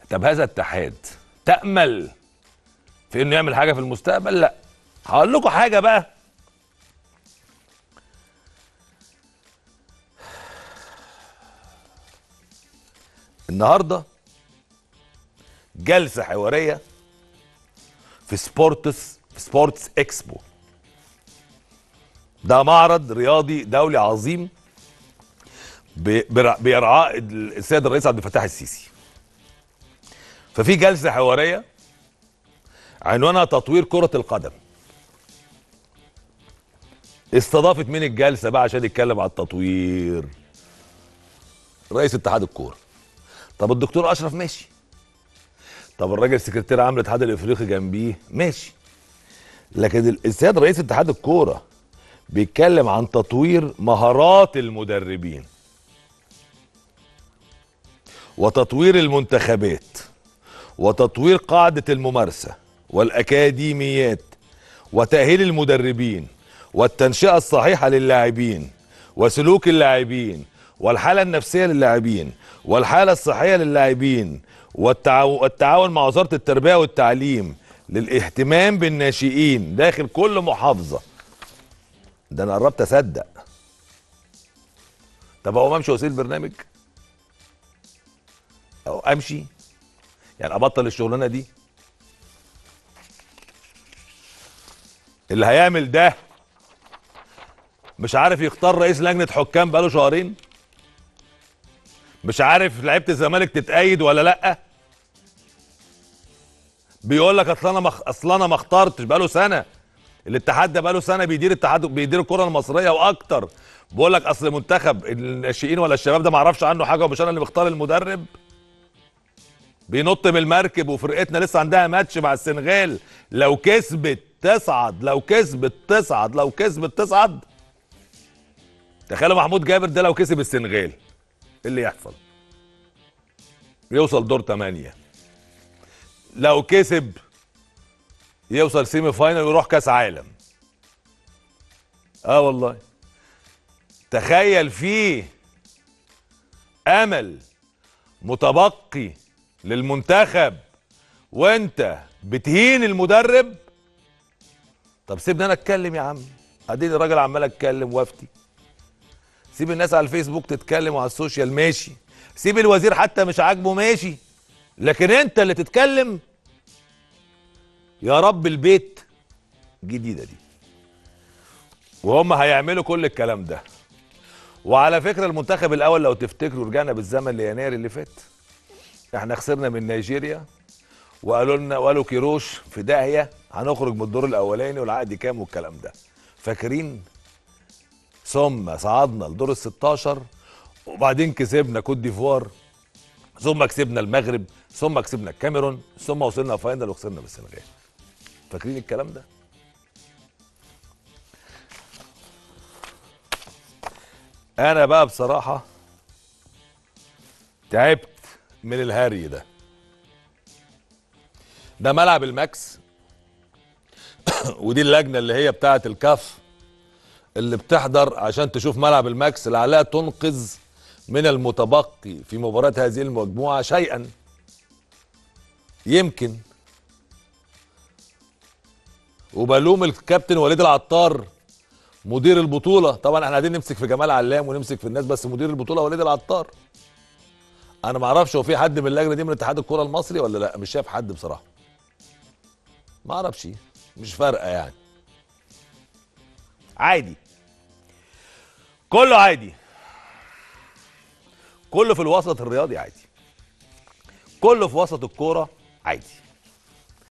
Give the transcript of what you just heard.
طب هذا اتحاد تامل في انه يعمل حاجه في المستقبل لا هقول لكم حاجه بقى النهارده جلسه حواريه في سبورتس في سبورتس اكسبو ده معرض رياضي دولي عظيم ب- برع- بيرعاه السيد الرئيس عبد الفتاح السيسي ففي جلسه حواريه عنوانها تطوير كره القدم استضافت مين الجلسه بقى عشان يتكلم على التطوير رئيس اتحاد الكوره طب الدكتور اشرف ماشي طب الراجل سكرتير عام الاتحاد الافريقي جنبيه ماشي لكن ال- السيد رئيس اتحاد الكوره بيتكلم عن تطوير مهارات المدربين وتطوير المنتخبات وتطوير قاعدة الممارسة والأكاديميات وتأهيل المدربين والتنشئة الصحيحة للاعبين وسلوك اللاعبين والحالة النفسية للاعبين والحالة الصحية للاعبين والتعاو- والتعاون مع وزارة التربية والتعليم للاهتمام بالناشئين داخل كل محافظة ده أنا قربت أصدق طب هو امشي وسيل برنامج او امشي يعني ابطل الشغلانه دي اللي هيعمل ده مش عارف يختار رئيس لجنه حكام بقاله شهرين مش عارف لعيبه الزمالك تتأيد ولا لا بيقول لك اصل انا مخ... اصل انا ما اخترتش بقاله سنه الاتحاد ده بقاله سنه بيدير اتحاد بيدير الكره المصريه واكتر بيقول لك اصل منتخب الناشئين ولا الشباب ده ما اعرفش عنه حاجه ومش انا اللي مختار المدرب بينط من المركب وفرقتنا لسه عندها ماتش مع السنغال لو كسبت تصعد لو كسبت تصعد لو كسبت تصعد تخيلوا محمود جابر ده لو كسب السنغال ايه اللي يحصل يوصل دور 8 لو كسب يوصل سيمي فاينل ويروح كاس عالم اه والله تخيل فيه امل متبقي للمنتخب وانت بتهين المدرب طب سيبني انا اتكلم يا عم اديني الراجل عمال اتكلم وافتي سيب الناس على الفيسبوك تتكلم وعلى السوشيال ماشي سيب الوزير حتى مش عاجبه ماشي لكن انت اللي تتكلم يا رب البيت جديده دي وهم هيعملوا كل الكلام ده وعلى فكره المنتخب الاول لو تفتكروا رجعنا بالزمن ليناير اللي فات احنا خسرنا من نيجيريا وقالوا لنا وقالوا كيروش في داهيه هنخرج من الدور الاولاني والعقد كام والكلام ده فاكرين ثم صعدنا لدور ال 16 وبعدين كسبنا كوت ديفوار ثم كسبنا المغرب ثم كسبنا الكاميرون ثم وصلنا فاينل وخسرنا بالسنغال فاكرين الكلام ده انا بقى بصراحه تعبت من الهري ده ده ملعب الماكس ودي اللجنه اللي هي بتاعه الكاف اللي بتحضر عشان تشوف ملعب الماكس لعلها تنقذ من المتبقي في مباراة هذه المجموعة شيئا يمكن وبلوم الكابتن وليد العطار مدير البطولة طبعا احنا قاعدين نمسك في جمال علام ونمسك في الناس بس مدير البطولة وليد العطار انا ما اعرفش هو في حد من اللجنة دي من اتحاد الكرة المصري ولا لا مش شايف حد بصراحة ما اعرفش مش فارقة يعني عادي كله عادي كله في الوسط الرياضي عادي كله في وسط الكوره عادي